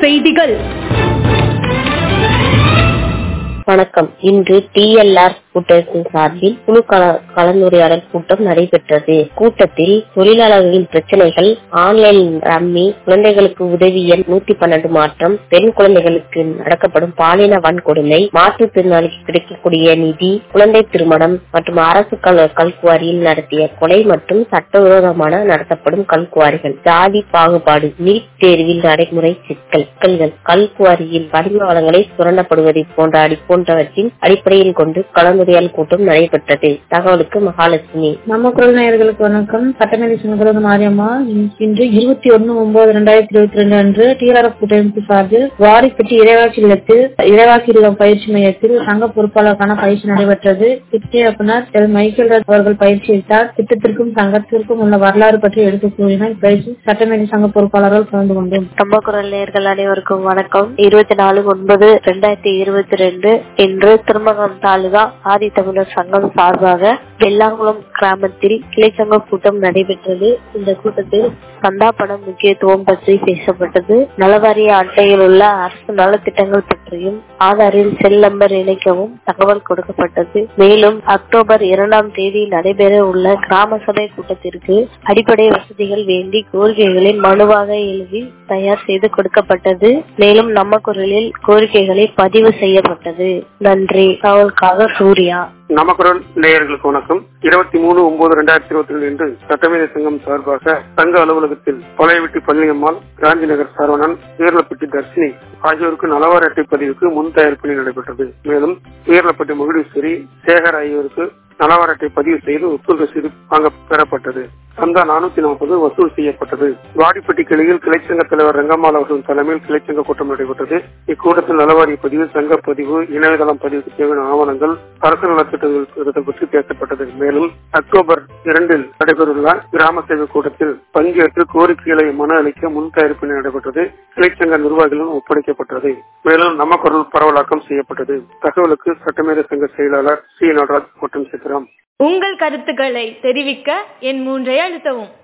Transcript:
செய்திகள் வணக்கம் இன்று டிஎல்ஆர் கூட்டத்தின் சார்பில் குழு கல- கலந்துரையாடல் கூட்டம் நடைபெற்றது கூட்டத்தில் தொழிலாளர்களின் பிரச்சனைகள் ஆன்லைன் ரம்மி குழந்தைகளுக்கு உதவி எண் நூத்தி பன்னெண்டு மாற்றம் பெண் குழந்தைகளுக்கு நடக்கப்படும் பாலின வன்கொடுமை மாற்றுத்திறனாளிக்கு கிடைக்கக்கூடிய நிதி குழந்தை திருமணம் மற்றும் அரசு கல் கல்குவாரியில் நடத்திய கொலை மற்றும் சட்டவிரோதமான நடத்தப்படும் கல்குவாரிகள் ஜாதி பாகுபாடு நீட் தேர்வில் நடைமுறை சிக்கல் சிக்கல்கள் கல்குவாரியில் கனிம வளங்களை சுரண்டப்படுவதை போன்ற அடி போன்றவற்றின் அடிப்படையில் கொண்டு கலந்துரையாடல் கூட்டம் நடைபெற்றது தகவலுக்கு மகாலட்சுமி நம்ம குரல் நேயர்களுக்கு வணக்கம் சட்டமேதை சங்கரது மாரியம்மா இன்று இருபத்தி ஒன்னு ஒன்பது ரெண்டாயிரத்தி இருபத்தி ரெண்டு அன்று டிஆர்எஃப் கூட்டமைப்பு சார்பில் வாரிப்பட்டி இறைவாக்கு இல்லத்தில் இறைவாக்கு இல்லம் பயிற்சி மையத்தில் சங்க பொறுப்பாளருக்கான பயிற்சி நடைபெற்றது திட்ட இயக்குனர் எல் மைக்கேல் ராஜ் அவர்கள் பயிற்சி அளித்தார் திட்டத்திற்கும் சங்கத்திற்கும் உள்ள வரலாறு பற்றி எடுத்து கூறினார் இப்பயிற்சி சட்டமேதை சங்க பொறுப்பாளர்கள் கலந்து கொண்டோம் நம்ம குரல் நேயர்கள் அனைவருக்கும் வணக்கம் இருபத்தி நாலு ஒன்பது ரெண்டாயிரத்தி இருபத்தி ரெண்டு இன்று திருமங்கலம் தாலுகா ஆதி தமிழர் சங்கம் சார்பாக வெள்ளாங்குளம் கிராமத்தில் கிளைச்சங்க கூட்டம் நடைபெற்றது இந்த கூட்டத்தில் சந்தா பணம் முக்கியத்துவம் பற்றி பேசப்பட்டது நலவாரிய அட்டையில் உள்ள அரசு நலத்திட்டங்கள் பற்றியும் ஆதாரில் செல் நம்பர் இணைக்கவும் தகவல் கொடுக்கப்பட்டது மேலும் அக்டோபர் இரண்டாம் தேதி நடைபெற உள்ள கிராம சபை கூட்டத்திற்கு அடிப்படை வசதிகள் வேண்டி கோரிக்கைகளை மனுவாக எழுதி தயார் செய்து கொடுக்கப்பட்டது மேலும் நம்ம குரலில் கோரிக்கைகளை பதிவு செய்யப்பட்டது நன்றி தகவலுக்காக சூர்யா நமக்குரல் நேயர்களுக்கு வணக்கம் இருபத்தி மூணு ஒன்பது ரெண்டாயிரத்தி இருபத்தி ரெண்டு இன்று சட்டமேதை சங்கம் சார்பாக சங்க அலுவலகத்தில் பழையவெட்டி பழனியம்மாள் காந்தி நகர் சரவணன் வீரலப்பட்டி தர்ஷினி ஆகியோருக்கு நலவார அட்டை பதிவுக்கு முன் தயார் பணி நடைபெற்றது மேலும் வீரலப்பட்டி மகிழீஸ்வரி சேகர் ஆகியோருக்கு நலவார அட்டை பதிவு செய்து வசூல் ரசீது வாங்க பெறப்பட்டது சந்தா நானூத்தி நாற்பது வசூல் செய்யப்பட்டது வாடிப்பட்டி கிளையில் கிளைச்சங்க தலைவர் ரங்கம்மாள் அவர்கள் தலைமையில் கிளைச்சங்க கூட்டம் நடைபெற்றது இக்கூட்டத்தில் நலவாரிய பதிவு சங்க பதிவு இணையதளம் பதிவுக்கு தேவையான ஆவணங்கள் அரசு நலத்திட்டங்கள் பற்றி பேசப்பட்டது மேலும் அக்டோபர் இரண்டில் நடைபெறவுள்ள கிராம சேவை கூட்டத்தில் பங்கேற்று கோரிக்கைகளை மன அளிக்க முன் தயாரிப்பு நடைபெற்றது கிளைச்சங்க நிர்வாகிகளும் ஒப்படைக்கப்பட்டது மேலும் நம்ம குரல் பரவலாக்கம் செய்யப்பட்டது தகவலுக்கு சட்டமேத சங்க செயலாளர் சி நடராஜ் மற்றும் சித்ராம் உங்கள் கருத்துக்களை தெரிவிக்க என் மூன்றை அழுத்தவும்